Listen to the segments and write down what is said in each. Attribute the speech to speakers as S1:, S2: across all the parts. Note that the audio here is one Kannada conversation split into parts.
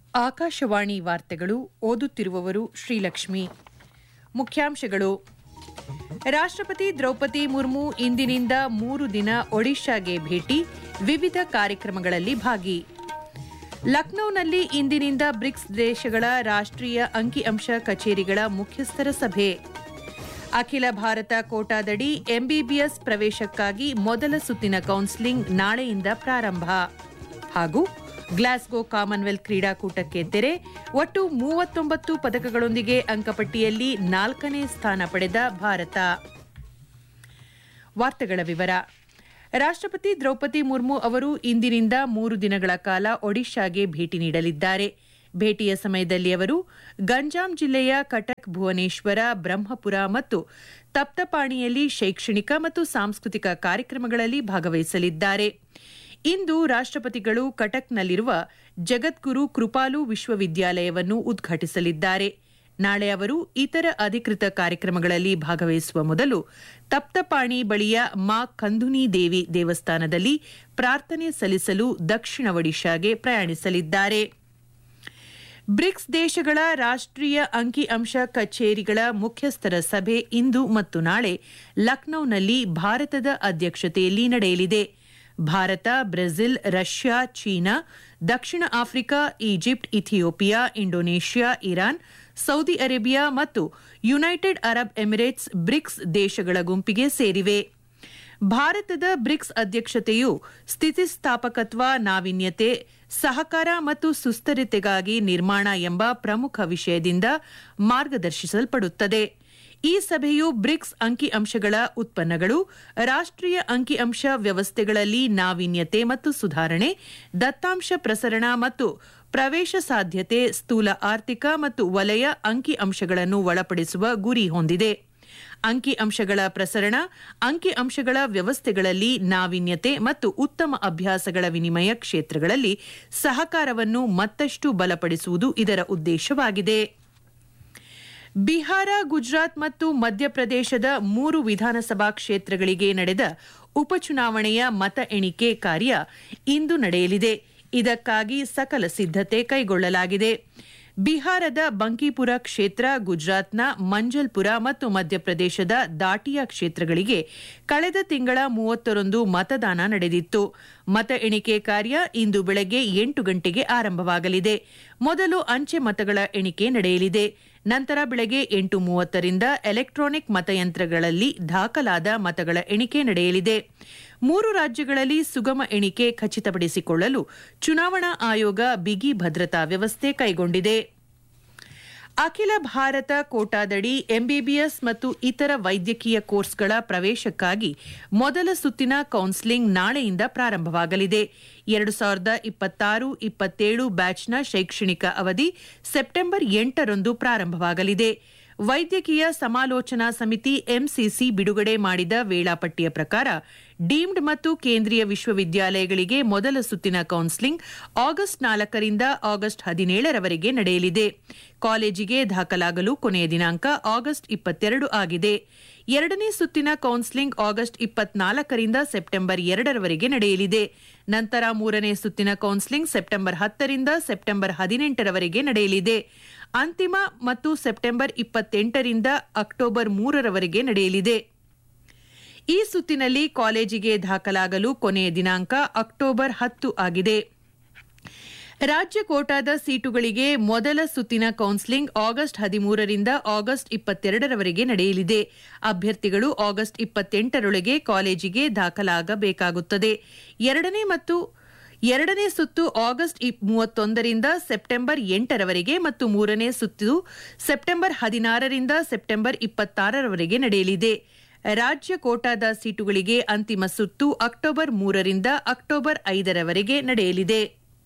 S1: ಆಕಾಶವಾಣಿ ವಾರ್ತೆಗಳು ಓದುತ್ತಿರುವವರು ಶ್ರೀಲಕ್ಷ್ಮಿ ಮುಖ್ಯಾಂಶಗಳು ರಾಷ್ಟ್ರಪತಿ ದ್ರೌಪದಿ ಮುರ್ಮು ಇಂದಿನಿಂದ ಮೂರು ದಿನ ಒಡಿಶಾಗೆ ಭೇಟಿ ವಿವಿಧ ಕಾರ್ಯಕ್ರಮಗಳಲ್ಲಿ ಭಾಗಿ ಲಕ್ನೋನಲ್ಲಿ ಇಂದಿನಿಂದ ಬ್ರಿಕ್ಸ್ ದೇಶಗಳ ರಾಷ್ಟ್ರೀಯ ಅಂಕಿಅಂಶ ಕಚೇರಿಗಳ ಮುಖ್ಯಸ್ಥರ ಸಭೆ ಅಖಿಲ ಭಾರತ ಕೋಟಾದಡಿ ಎಂಬಿಬಿಎಸ್ ಪ್ರವೇಶಕ್ಕಾಗಿ ಮೊದಲ ಸುತ್ತಿನ ಕೌನ್ಸೆಲಿಂಗ್ ನಾಳೆಯಿಂದ ಪ್ರಾರಂಭ ಹಾಗೂ ಗ್ಲಾಸ್ಗೋ ಕಾಮನ್ವೆಲ್ತ್ ಕ್ರೀಡಾಕೂಟಕ್ಕೆ ತೆರೆ ಒಟ್ಟು ಮೂವತ್ತೊಂಬತ್ತು ಪದಕಗಳೊಂದಿಗೆ ಅಂಕಪಟ್ಟಿಯಲ್ಲಿ ನಾಲ್ಕನೇ ಸ್ಥಾನ ಪಡೆದ ಭಾರತ ವಾರ್ತೆಗಳ ವಿವರ ರಾಷ್ಟ್ರಪತಿ ದ್ರೌಪದಿ ಮುರ್ಮು ಅವರು ಇಂದಿನಿಂದ ಮೂರು ದಿನಗಳ ಕಾಲ ಒಡಿಶಾಗೆ ಭೇಟಿ ನೀಡಲಿದ್ದಾರೆ ಭೇಟಿಯ ಸಮಯದಲ್ಲಿ ಅವರು ಗಂಜಾಂ ಜಿಲ್ಲೆಯ ಕಟಕ್ ಭುವನೇಶ್ವರ ಬ್ರಹ್ಮಪುರ ಮತ್ತು ತಪ್ತಪಾಣಿಯಲ್ಲಿ ಶೈಕ್ಷಣಿಕ ಮತ್ತು ಸಾಂಸ್ಕೃತಿಕ ಕಾರ್ಯಕ್ರಮಗಳಲ್ಲಿ ಭಾಗವಹಿಸಲಿದ್ದಾರೆ ಇಂದು ರಾಷ್ಟ್ರಪತಿಗಳು ಕಟಕ್ನಲ್ಲಿರುವ ಜಗದ್ಗುರು ಕೃಪಾಲು ವಿಶ್ವವಿದ್ಯಾಲಯವನ್ನು ಉದ್ಘಾಟಿಸಲಿದ್ದಾರೆ ನಾಳೆ ಅವರು ಇತರ ಅಧಿಕೃತ ಕಾರ್ಯಕ್ರಮಗಳಲ್ಲಿ ಭಾಗವಹಿಸುವ ಮೊದಲು ತಪ್ತಪಾಣಿ ಬಳಿಯ ಮಾ ಕಂದುನಿ ದೇವಿ ದೇವಸ್ಥಾನದಲ್ಲಿ ಪ್ರಾರ್ಥನೆ ಸಲ್ಲಿಸಲು ದಕ್ಷಿಣ ಒಡಿಶಾಗೆ ಪ್ರಯಾಣಿಸಲಿದ್ದಾರೆ ಬ್ರಿಕ್ಸ್ ದೇಶಗಳ ರಾಷ್ಟ್ರೀಯ ಅಂಕಿಅಂಶ ಕಚೇರಿಗಳ ಮುಖ್ಯಸ್ಥರ ಸಭೆ ಇಂದು ಮತ್ತು ನಾಳೆ ಲಕ್ನೋನಲ್ಲಿ ಭಾರತದ ಅಧ್ಯಕ್ಷತೆಯಲ್ಲಿ ನಡೆಯಲಿದೆ ಭಾರತ ಬ್ರೆಜಿಲ್ ರಷ್ಯಾ ಚೀನಾ ದಕ್ಷಿಣ Africa Egypt Ethiopia Indonesia Iran Saudi Arabia ಮತ್ತು ಯುನೈಟೆಡ್ ಅರಬ್ ಎಮಿರೇಟ್ಸ್ ಬ್ರಿಕ್ಸ್ ದೇಶಗಳ ಗುಂಪಿಗೆ ಸೇರಿವೆ ಭಾರತದ ಬ್ರಿಕ್ಸ್ ಅಧ್ಯಕ್ಷತೆಯು ಸ್ಥಿತಿಸ್ಥಾಪಕತ್ವ ನಾವೀನ್ಯತೆ ಸಹಕಾರ ಮತ್ತು ಸುಸ್ಥಿರತೆಗಾಗಿ ನಿರ್ಮಾಣ ಎಂಬ ಪ್ರಮುಖ ವಿಷಯದಿಂದ ಮಾರ್ಗದರ್ಶಿಸಲ್ಪಡುತ್ತದೆ ಈ ಸಭೆಯು ಬ್ರಿಕ್ಸ್ ಅಂಕಿಅಂಶಗಳ ಉತ್ಪನ್ನಗಳು ರಾಷ್ಟ್ರೀಯ ಅಂಕಿಅಂಶ ವ್ಯವಸ್ಥೆಗಳಲ್ಲಿ ನಾವೀನ್ಯತೆ ಮತ್ತು ಸುಧಾರಣೆ ದತ್ತಾಂಶ ಪ್ರಸರಣ ಮತ್ತು ಪ್ರವೇಶ ಸಾಧ್ಯತೆ ಸ್ಥೂಲ ಆರ್ಥಿಕ ಮತ್ತು ವಲಯ ಅಂಕಿಅಂಶಗಳನ್ನು ಒಳಪಡಿಸುವ ಗುರಿ ಹೊಂದಿದೆ ಅಂಕಿಅಂಶಗಳ ಪ್ರಸರಣ ಅಂಕಿಅಂಶಗಳ ವ್ಯವಸ್ಥೆಗಳಲ್ಲಿ ನಾವೀನ್ಯತೆ ಮತ್ತು ಉತ್ತಮ ಅಭ್ಯಾಸಗಳ ವಿನಿಮಯ ಕ್ಷೇತ್ರಗಳಲ್ಲಿ ಸಹಕಾರವನ್ನು ಮತ್ತಷ್ಟು ಬಲಪಡಿಸುವುದು ಇದರ ಉದ್ದೇಶವಾಗಿದೆ ಬಿಹಾರ ಗುಜರಾತ್ ಮತ್ತು ಮಧ್ಯಪ್ರದೇಶದ ಮೂರು ವಿಧಾನಸಭಾ ಕ್ಷೇತ್ರಗಳಿಗೆ ನಡೆದ ಉಪಚುನಾವಣೆಯ ಮತ ಎಣಿಕೆ ಕಾರ್ಯ ಇಂದು ನಡೆಯಲಿದೆ ಇದಕ್ಕಾಗಿ ಸಕಲ ಸಿದ್ದತೆ ಕೈಗೊಳ್ಳಲಾಗಿದೆ ಬಿಹಾರದ ಬಂಕಿಪುರ ಕ್ಷೇತ್ರ ಗುಜರಾತ್ನ ಮಂಜಲ್ಪುರ ಮತ್ತು ಮಧ್ಯಪ್ರದೇಶದ ದಾಟಿಯಾ ಕ್ಷೇತ್ರಗಳಿಗೆ ಕಳೆದ ತಿಂಗಳ ಮೂವತ್ತರಂದು ಮತದಾನ ನಡೆದಿತ್ತು ಮತ ಎಣಿಕೆ ಕಾರ್ಯ ಇಂದು ಬೆಳಗ್ಗೆ ಎಂಟು ಗಂಟೆಗೆ ಆರಂಭವಾಗಲಿದೆ ಮೊದಲು ಅಂಚೆ ಮತಗಳ ಎಣಿಕೆ ನಡೆಯಲಿದೆ ನಂತರ ಬೆಳಗ್ಗೆ ಎಂಟು ಮೂವತ್ತರಿಂದ ಎಲೆಕ್ಟ್ರಾನಿಕ್ ಮತಯಂತ್ರಗಳಲ್ಲಿ ದಾಖಲಾದ ಮತಗಳ ಎಣಿಕೆ ನಡೆಯಲಿದೆ ಮೂರು ರಾಜ್ಯಗಳಲ್ಲಿ ಸುಗಮ ಎಣಿಕೆ ಖಚಿತಪಡಿಸಿಕೊಳ್ಳಲು ಚುನಾವಣಾ ಆಯೋಗ ಬಿಗಿ ಭದ್ರತಾ ವ್ಯವಸ್ಥೆ ಕೈಗೊಂಡಿದೆ ಅಖಿಲ ಭಾರತ ಕೋಟಾದಡಿ ಎಂಬಿಬಿಎಸ್ ಮತ್ತು ಇತರ ವೈದ್ಯಕೀಯ ಕೋರ್ಸ್ಗಳ ಪ್ರವೇಶಕ್ಕಾಗಿ ಮೊದಲ ಸುತ್ತಿನ ಕೌನ್ಸೆಲಿಂಗ್ ನಾಳೆಯಿಂದ ಪ್ರಾರಂಭವಾಗಲಿದೆ ಎರಡು ಸಾವಿರದ ಇಪ್ಪತ್ತಾರು ಇಪ್ಪತ್ತೇಳು ಬ್ಯಾಚ್ನ ಶೈಕ್ಷಣಿಕ ಅವಧಿ ಸೆಪ್ಟೆಂಬರ್ ಎಂಟರಂದು ಪ್ರಾರಂಭವಾಗಲಿದೆ ವೈದ್ಯಕೀಯ ಸಮಾಲೋಚನಾ ಸಮಿತಿ ಎಂಸಿಸಿ ಬಿಡುಗಡೆ ಮಾಡಿದ ವೇಳಾಪಟ್ಟಿಯ ಪ್ರಕಾರ ಡೀಮ್ಡ್ ಮತ್ತು ಕೇಂದ್ರೀಯ ವಿಶ್ವವಿದ್ಯಾಲಯಗಳಿಗೆ ಮೊದಲ ಸುತ್ತಿನ ಕೌನ್ಸೆಲಿಂಗ್ ಆಗಸ್ಟ್ ನಾಲ್ಕರಿಂದ ಆಗಸ್ಟ್ ಹದಿನೇಳರವರೆಗೆ ನಡೆಯಲಿದೆ ಕಾಲೇಜಿಗೆ ದಾಖಲಾಗಲು ಕೊನೆಯ ದಿನಾಂಕ ಆಗಸ್ಟ್ ಇಪ್ಪತ್ತೆರಡು ಆಗಿದೆ ಎರಡನೇ ಸುತ್ತಿನ ಕೌನ್ಸೆಲಿಂಗ್ ಆಗಸ್ಟ್ ಇಪ್ಪತ್ನಾಲ್ಕರಿಂದ ಸೆಪ್ಟೆಂಬರ್ ಎರಡರವರೆಗೆ ನಡೆಯಲಿದೆ ನಂತರ ಮೂರನೇ ಸುತ್ತಿನ ಕೌನ್ಸೆಲಿಂಗ್ ಸೆಪ್ಟೆಂಬರ್ ಹತ್ತರಿಂದ ಸೆಪ್ಟೆಂಬರ್ ಹದಿನೆಂಟರವರೆಗೆ ನಡೆಯಲಿದೆ ಅಂತಿಮ ಮತ್ತು ಸೆಪ್ಟೆಂಬರ್ ಇಪ್ಪತ್ತೆಂಟರಿಂದ ಅಕ್ಟೋಬರ್ ಮೂರರವರೆಗೆ ನಡೆಯಲಿದೆ ಈ ಸುತ್ತಿನಲ್ಲಿ ಕಾಲೇಜಿಗೆ ದಾಖಲಾಗಲು ಕೊನೆಯ ದಿನಾಂಕ ಅಕ್ಟೋಬರ್ ಹತ್ತು ಆಗಿದೆ ರಾಜ್ಯ ಕೋಟಾದ ಸೀಟುಗಳಿಗೆ ಮೊದಲ ಸುತ್ತಿನ ಕೌನ್ಸೆಲಿಂಗ್ ಆಗಸ್ಟ್ ಹದಿಮೂರರಿಂದ ಆಗಸ್ಟ್ ಇಪ್ಪತ್ತೆರಡರವರೆಗೆ ನಡೆಯಲಿದೆ ಅಭ್ಯರ್ಥಿಗಳು ಆಗಸ್ಟ್ ಇಪ್ಪತ್ತೆಂಟರೊಳಗೆ ಕಾಲೇಜಿಗೆ ದಾಖಲಾಗಬೇಕಾಗುತ್ತದೆ ಎರಡನೇ ಮತ್ತು ಎರಡನೇ ಸುತ್ತು ಆಗಸ್ಟ್ ಮೂವತ್ತೊಂದರಿಂದ ಸೆಪ್ಟೆಂಬರ್ ಎಂಟರವರೆಗೆ ಮತ್ತು ಮೂರನೇ ಸುತ್ತು ಸೆಪ್ಟೆಂಬರ್ ಹದಿನಾರರಿಂದ ಸೆಪ್ಟೆಂಬರ್ ಇಪ್ಪತ್ತಾರರವರೆಗೆ ನಡೆಯಲಿದೆ ರಾಜ್ಯ ಕೋಟಾದ ಸೀಟುಗಳಿಗೆ ಅಂತಿಮ ಸುತ್ತು ಅಕ್ಟೋಬರ್ ಮೂರರಿಂದ ಅಕ್ಟೋಬರ್ ಐದರವರೆಗೆ ನಡೆಯಲಿದೆ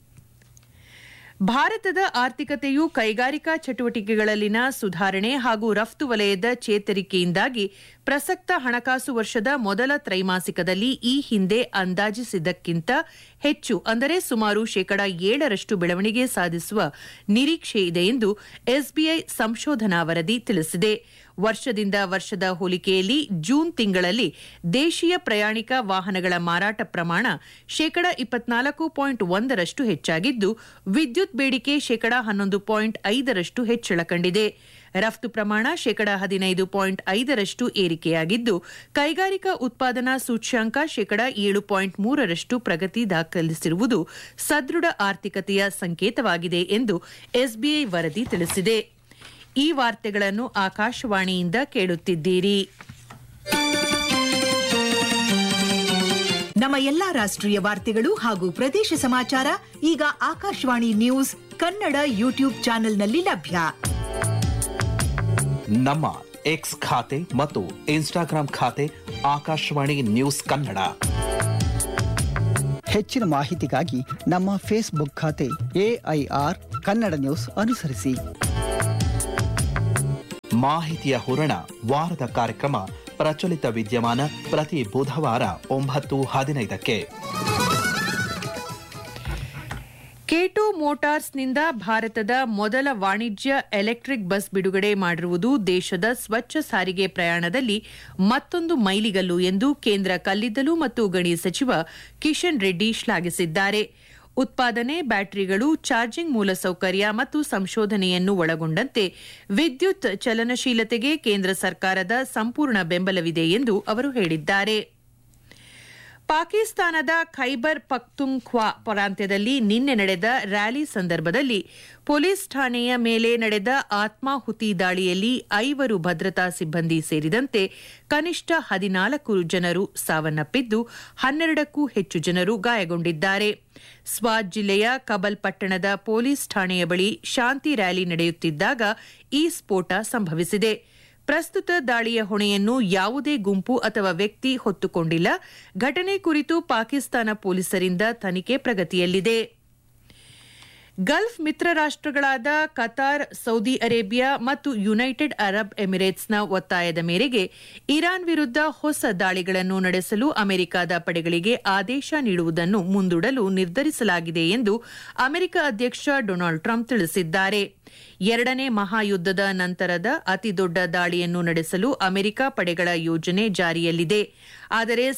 S1: ಭಾರತದ ಆರ್ಥಿಕತೆಯು ಕೈಗಾರಿಕಾ ಚಟುವಟಿಕೆಗಳಲ್ಲಿನ ಸುಧಾರಣೆ ಹಾಗೂ ರಫ್ತು ವಲಯದ ಚೇತರಿಕೆಯಿಂದಾಗಿ ಪ್ರಸಕ್ತ ಹಣಕಾಸು ವರ್ಷದ ಮೊದಲ ತ್ರೈಮಾಸಿಕದಲ್ಲಿ ಈ ಹಿಂದೆ ಅಂದಾಜಿಸಿದ್ದಕ್ಕಿಂತ ಹೆಚ್ಚು ಅಂದರೆ ಸುಮಾರು ಶೇಕಡ ಏಳರಷ್ಟು ಬೆಳವಣಿಗೆ ಸಾಧಿಸುವ ನಿರೀಕ್ಷೆ ಇದೆ ಎಂದು ಎಸ್ಬಿಐ ಸಂಶೋಧನಾ ವರದಿ ತಿಳಿಸಿದೆ ವರ್ಷದಿಂದ ವರ್ಷದ ಹೋಲಿಕೆಯಲ್ಲಿ ಜೂನ್ ತಿಂಗಳಲ್ಲಿ ದೇಶೀಯ ಪ್ರಯಾಣಿಕ ವಾಹನಗಳ ಮಾರಾಟ ಪ್ರಮಾಣ ಶೇಕಡ ಇಪ್ಪತ್ನಾಲ್ಕು ಪಾಯಿಂಟ್ ಒಂದರಷ್ಟು ಹೆಚ್ಚಾಗಿದ್ದು ವಿದ್ಯುತ್ ಬೇಡಿಕೆ ಶೇಕಡ ಹನ್ನೊಂದು ಪಾಯಿಂಟ್ ಐದರಷ್ಟು ಹೆಚ್ಚಳ ಕಂಡಿದೆ ರಫ್ತು ಪ್ರಮಾಣ ಶೇಕಡ ಹದಿನೈದು ಪಾಯಿಂಟ್ ಐದರಷ್ಟು ಏರಿಕೆಯಾಗಿದ್ದು ಕೈಗಾರಿಕಾ ಉತ್ಪಾದನಾ ಸೂಚ್ಯಂಕ ಶೇಕಡ ಏಳು ಪಾಯಿಂಟ್ ಮೂರರಷ್ಟು ಪ್ರಗತಿ ದಾಖಲಿಸಿರುವುದು ಸದೃಢ ಆರ್ಥಿಕತೆಯ ಸಂಕೇತವಾಗಿದೆ ಎಂದು ಎಸ್ಬಿಐ ವರದಿ ತಿಳಿಸಿದೆ ಈ ವಾರ್ತೆಗಳನ್ನು ಆಕಾಶವಾಣಿಯಿಂದ ಕೇಳುತ್ತಿದ್ದೀರಿ
S2: ನಮ್ಮ ಎಲ್ಲಾ ರಾಷ್ಟ್ರೀಯ ವಾರ್ತೆಗಳು ಹಾಗೂ ಪ್ರದೇಶ ಸಮಾಚಾರ ಈಗ ಆಕಾಶವಾಣಿ ನ್ಯೂಸ್ ಕನ್ನಡ ಯೂಟ್ಯೂಬ್ ಚಾನೆಲ್ನಲ್ಲಿ ಲಭ್ಯ
S3: ನಮ್ಮ ಎಕ್ಸ್ ಖಾತೆ ಮತ್ತು ಇನ್ಸ್ಟಾಗ್ರಾಂ ಖಾತೆ ಆಕಾಶವಾಣಿ ನ್ಯೂಸ್ ಕನ್ನಡ
S4: ಹೆಚ್ಚಿನ ಮಾಹಿತಿಗಾಗಿ ನಮ್ಮ ಫೇಸ್ಬುಕ್ ಖಾತೆ ಎಐಆರ್ ಕನ್ನಡ ನ್ಯೂಸ್ ಅನುಸರಿಸಿ
S3: ಮಾಹಿತಿಯ ಹೂರಣ ವಾರದ ಕಾರ್ಯಕ್ರಮ ಪ್ರಚಲಿತ ವಿದ್ಯಮಾನ ಪ್ರತಿ ಬುಧವಾರ ಒಂಬತ್ತು ಹದಿನೈದಕ್ಕೆ
S1: ಕೇಟೋ ಮೋಟಾರ್ಸ್ನಿಂದ ಭಾರತದ ಮೊದಲ ವಾಣಿಜ್ಯ ಎಲೆಕ್ಟ್ರಿಕ್ ಬಸ್ ಬಿಡುಗಡೆ ಮಾಡಿರುವುದು ದೇಶದ ಸ್ವಚ್ಛ ಸಾರಿಗೆ ಪ್ರಯಾಣದಲ್ಲಿ ಮತ್ತೊಂದು ಮೈಲಿಗಲ್ಲು ಎಂದು ಕೇಂದ್ರ ಕಲ್ಲಿದ್ದಲು ಮತ್ತು ಗಣಿ ಸಚಿವ ಕಿಶನ್ ರೆಡ್ಡಿ ಶ್ಲಾಘಿಸಿದ್ದಾರೆ ಉತ್ಪಾದನೆ ಬ್ಯಾಟರಿಗಳು ಚಾರ್ಜಿಂಗ್ ಮೂಲಸೌಕರ್ಯ ಮತ್ತು ಸಂಶೋಧನೆಯನ್ನು ಒಳಗೊಂಡಂತೆ ವಿದ್ಯುತ್ ಚಲನಶೀಲತೆಗೆ ಕೇಂದ್ರ ಸರ್ಕಾರದ ಸಂಪೂರ್ಣ ಬೆಂಬಲವಿದೆ ಎಂದು ಅವರು ಹೇಳಿದ್ದಾರೆ ಪಾಕಿಸ್ತಾನದ ಖೈಬರ್ ಪಖ್ತುಂಖ್ವಾ ಪ್ರಾಂತ್ಯದಲ್ಲಿ ನಿನ್ನೆ ನಡೆದ ರ್ಯಾಲಿ ಸಂದರ್ಭದಲ್ಲಿ ಪೊಲೀಸ್ ಠಾಣೆಯ ಮೇಲೆ ನಡೆದ ಆತ್ಮಾಹುತಿ ದಾಳಿಯಲ್ಲಿ ಐವರು ಭದ್ರತಾ ಸಿಬ್ಬಂದಿ ಸೇರಿದಂತೆ ಕನಿಷ್ಠ ಹದಿನಾಲ್ಕು ಜನರು ಸಾವನ್ನಪ್ಪಿದ್ದು ಹನ್ನೆರಡಕ್ಕೂ ಹೆಚ್ಚು ಜನರು ಗಾಯಗೊಂಡಿದ್ದಾರೆ ಸ್ವಾತ್ ಜಿಲ್ಲೆಯ ಕಬಲ್ ಪಟ್ಟಣದ ಪೊಲೀಸ್ ಠಾಣೆಯ ಬಳಿ ಶಾಂತಿ ರ್ಯಾಲಿ ನಡೆಯುತ್ತಿದ್ದಾಗ ಈ ಸ್ಫೋಟ ಸಂಭವಿಸಿದೆ ಪ್ರಸ್ತುತ ದಾಳಿಯ ಹೊಣೆಯನ್ನು ಯಾವುದೇ ಗುಂಪು ಅಥವಾ ವ್ಯಕ್ತಿ ಹೊತ್ತುಕೊಂಡಿಲ್ಲ ಘಟನೆ ಕುರಿತು ಪಾಕಿಸ್ತಾನ ಪೊಲೀಸರಿಂದ ತನಿಖೆ ಪ್ರಗತಿಯಲ್ಲಿದೆ ಗಲ್ಫ್ ಮಿತ್ರ ರಾಷ್ಟ್ರಗಳಾದ ಕತಾರ್ ಸೌದಿ ಅರೇಬಿಯಾ ಮತ್ತು ಯುನೈಟೆಡ್ ಅರಬ್ ಎಮಿರೇಟ್ಸ್ನ ಒತ್ತಾಯದ ಮೇರೆಗೆ ಇರಾನ್ ವಿರುದ್ಧ ಹೊಸ ದಾಳಿಗಳನ್ನು ನಡೆಸಲು ಅಮೆರಿಕದ ಪಡೆಗಳಿಗೆ ಆದೇಶ ನೀಡುವುದನ್ನು ಮುಂದೂಡಲು ನಿರ್ಧರಿಸಲಾಗಿದೆ ಎಂದು ಅಮೆರಿಕ ಅಧ್ಯಕ್ಷ ಡೊನಾಲ್ಡ್ ಟ್ರಂಪ್ ತಿಳಿಸಿದ್ದಾರೆ ಎರಡನೇ ಮಹಾಯುದ್ದದ ನಂತರದ ಅತಿದೊಡ್ಡ ದಾಳಿಯನ್ನು ನಡೆಸಲು ಅಮೆರಿಕ ಪಡೆಗಳ ಯೋಜನೆ ಜಾರಿಯಲ್ಲಿದೆ ಆದರೆ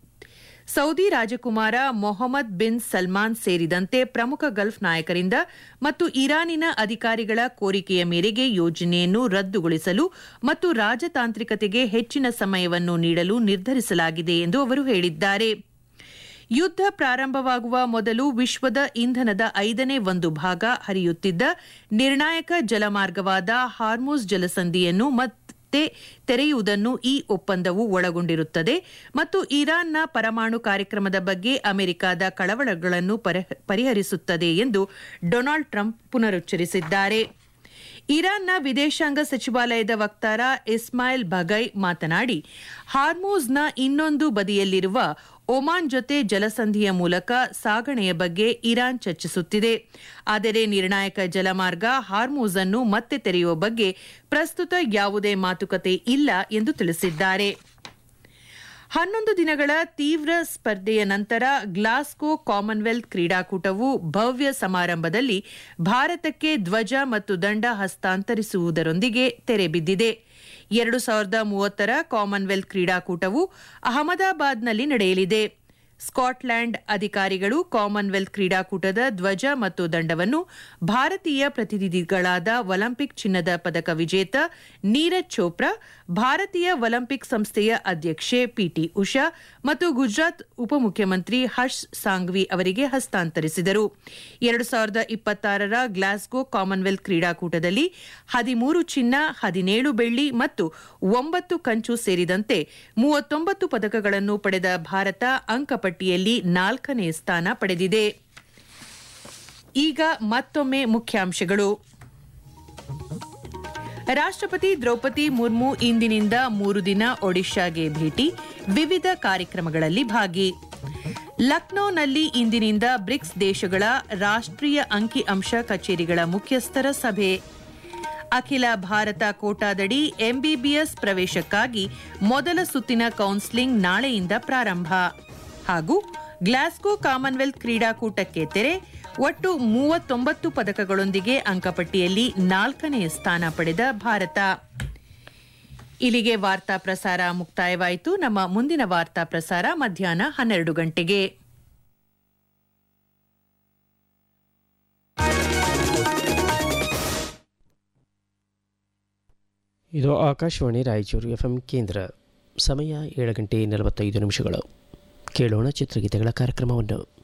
S1: ಸೌದಿ ರಾಜಕುಮಾರ ಮೊಹಮ್ಮದ್ ಬಿನ್ ಸಲ್ಮಾನ್ ಸೇರಿದಂತೆ ಪ್ರಮುಖ ಗಲ್ಫ್ ನಾಯಕರಿಂದ ಮತ್ತು ಇರಾನಿನ ಅಧಿಕಾರಿಗಳ ಕೋರಿಕೆಯ ಮೇರೆಗೆ ಯೋಜನೆಯನ್ನು ರದ್ದುಗೊಳಿಸಲು ಮತ್ತು ರಾಜತಾಂತ್ರಿಕತೆಗೆ ಹೆಚ್ಚಿನ ಸಮಯವನ್ನು ನೀಡಲು ನಿರ್ಧರಿಸಲಾಗಿದೆ ಎಂದು ಅವರು ಹೇಳಿದ್ದಾರೆ ಯುದ್ಧ ಪ್ರಾರಂಭವಾಗುವ ಮೊದಲು ವಿಶ್ವದ ಇಂಧನದ ಐದನೇ ಒಂದು ಭಾಗ ಹರಿಯುತ್ತಿದ್ದ ನಿರ್ಣಾಯಕ ಜಲಮಾರ್ಗವಾದ ಹಾರ್ಮೋಸ್ ಜಲಸಂಧಿಯನ್ನು ಮತ್ತೆ ತೆರೆಯುವುದನ್ನು ಈ ಒಪ್ಪಂದವು ಒಳಗೊಂಡಿರುತ್ತದೆ ಮತ್ತು ಇರಾನ್ನ ಪರಮಾಣು ಕಾರ್ಯಕ್ರಮದ ಬಗ್ಗೆ ಅಮೆರಿಕದ ಕಳವಳಗಳನ್ನು ಪರಿಹರಿಸುತ್ತದೆ ಎಂದು ಡೊನಾಲ್ಡ್ ಟ್ರಂಪ್ ಪುನರುಚ್ಚರಿಸಿದ್ದಾರೆ ಇರಾನ್ನ ವಿದೇಶಾಂಗ ಸಚಿವಾಲಯದ ವಕ್ತಾರ ಇಸ್ಮಾಯಿಲ್ ಬಗೈ ಮಾತನಾಡಿ ಹಾರ್ಮೋಸ್ನ ಇನ್ನೊಂದು ಬದಿಯಲ್ಲಿರುವ ಒಮಾನ್ ಜೊತೆ ಜಲಸಂಧಿಯ ಮೂಲಕ ಸಾಗಣೆಯ ಬಗ್ಗೆ ಇರಾನ್ ಚರ್ಚಿಸುತ್ತಿದೆ ಆದರೆ ನಿರ್ಣಾಯಕ ಜಲಮಾರ್ಗ ಹಾರ್ಮೋಸ್ ಅನ್ನು ಮತ್ತೆ ತೆರೆಯುವ ಬಗ್ಗೆ ಪ್ರಸ್ತುತ ಯಾವುದೇ ಮಾತುಕತೆ ಇಲ್ಲ ಎಂದು ತಿಳಿಸಿದ್ದಾರೆ ಹನ್ನೊಂದು ದಿನಗಳ ತೀವ್ರ ಸ್ಪರ್ಧೆಯ ನಂತರ ಗ್ಲಾಸ್ಗೋ ಕಾಮನ್ವೆಲ್ತ್ ಕ್ರೀಡಾಕೂಟವು ಭವ್ಯ ಸಮಾರಂಭದಲ್ಲಿ ಭಾರತಕ್ಕೆ ಧ್ವಜ ಮತ್ತು ದಂಡ ಹಸ್ತಾಂತರಿಸುವುದರೊಂದಿಗೆ ತೆರೆಬಿದ್ದಿದೆ ಎರಡು ಸಾವಿರದ ಮೂವತ್ತರ ಕಾಮನ್ವೆಲ್ತ್ ಕ್ರೀಡಾಕೂಟವು ಅಹಮದಾಬಾದ್ನಲ್ಲಿ ನಡೆಯಲಿದೆ ಸ್ಕಾಟ್ಲ್ಯಾಂಡ್ ಅಧಿಕಾರಿಗಳು ಕಾಮನ್ವೆಲ್ತ್ ಕ್ರೀಡಾಕೂಟದ ಧ್ವಜ ಮತ್ತು ದಂಡವನ್ನು ಭಾರತೀಯ ಪ್ರತಿನಿಧಿಗಳಾದ ಒಲಿಂಪಿಕ್ ಚಿನ್ನದ ಪದಕ ವಿಜೇತ ನೀರಜ್ ಚೋಪ್ರಾ ಭಾರತೀಯ ಒಲಿಂಪಿಕ್ ಸಂಸ್ಥೆಯ ಅಧ್ಯಕ್ಷೆ ಪಿಟಿ ಉಷಾ ಮತ್ತು ಗುಜರಾತ್ ಉಪಮುಖ್ಯಮಂತ್ರಿ ಹರ್ಷ್ ಸಾಂಘ್ವಿ ಅವರಿಗೆ ಹಸ್ತಾಂತರಿಸಿದರು ಎರಡು ಸಾವಿರದ ಇಪ್ಪತ್ತಾರರ ಗ್ಲಾಸ್ಗೋ ಕಾಮನ್ವೆಲ್ತ್ ಕ್ರೀಡಾಕೂಟದಲ್ಲಿ ಹದಿಮೂರು ಚಿನ್ನ ಹದಿನೇಳು ಬೆಳ್ಳಿ ಮತ್ತು ಒಂಬತ್ತು ಕಂಚು ಸೇರಿದಂತೆ ಮೂವತ್ತೊಂಬತ್ತು ಪದಕಗಳನ್ನು ಪಡೆದ ಭಾರತ ಅಂಕಪಟ್ಟಿಯಲ್ಲಿ ನಾಲ್ಕನೇ ಸ್ಥಾನ ಪಡೆದಿದೆ ಈಗ ಮತ್ತೊಮ್ಮೆ ಮುಖ್ಯಾಂಶಗಳು ರಾಷ್ಟ್ರಪತಿ ದ್ರೌಪದಿ ಮುರ್ಮು ಇಂದಿನಿಂದ ಮೂರು ದಿನ ಒಡಿಶಾಗೆ ಭೇಟಿ ವಿವಿಧ ಕಾರ್ಯಕ್ರಮಗಳಲ್ಲಿ ಭಾಗಿ ಲಕ್ನೋನಲ್ಲಿ ಇಂದಿನಿಂದ ಬ್ರಿಕ್ಸ್ ದೇಶಗಳ ರಾಷ್ಟ್ರೀಯ ಅಂಕಿ ಅಂಶ ಕಚೇರಿಗಳ ಮುಖ್ಯಸ್ಥರ ಸಭೆ ಅಖಿಲ ಭಾರತ ಕೋಟಾದಡಿ ಎಂಬಿಬಿಎಸ್ ಪ್ರವೇಶಕ್ಕಾಗಿ ಮೊದಲ ಸುತ್ತಿನ ಕೌನ್ಸೆಲಿಂಗ್ ನಾಳೆಯಿಂದ ಪ್ರಾರಂಭ ಹಾಗೂ ಗ್ಲಾಸ್ಗೋ ಕಾಮನ್ವೆಲ್ತ್ ಕ್ರೀಡಾಕೂಟಕ್ಕೆ ತೆರೆ ಒಟ್ಟು ಮೂವತ್ತೊಂಬತ್ತು ಪದಕಗಳೊಂದಿಗೆ ಅಂಕಪಟ್ಟಿಯಲ್ಲಿ ನಾಲ್ಕನೇ ಸ್ಥಾನ ಪಡೆದ ಭಾರತ ಇಲ್ಲಿಗೆ ವಾರ್ತಾ ಪ್ರಸಾರ ಮುಕ್ತಾಯವಾಯಿತು ನಮ್ಮ ಮುಂದಿನ ವಾರ್ತಾ ಪ್ರಸಾರ ಮಧ್ಯಾಹ್ನ ಹನ್ನೆರಡು ಗಂಟೆಗೆ
S5: ಇದು ಆಕಾಶವಾಣಿ ರಾಯಚೂರು ಎಫ್ ಎಂ ಕೇಂದ್ರ ಸಮಯ ಏಳು ಗಂಟೆ ನಲವತ್ತೈದು ನಿಮಿಷಗಳು ಕೇಳೋಣ ಚಿತ್ರಗೀತೆಗಳ ಕಾರ್ಯಕ್ರಮವನ್ನು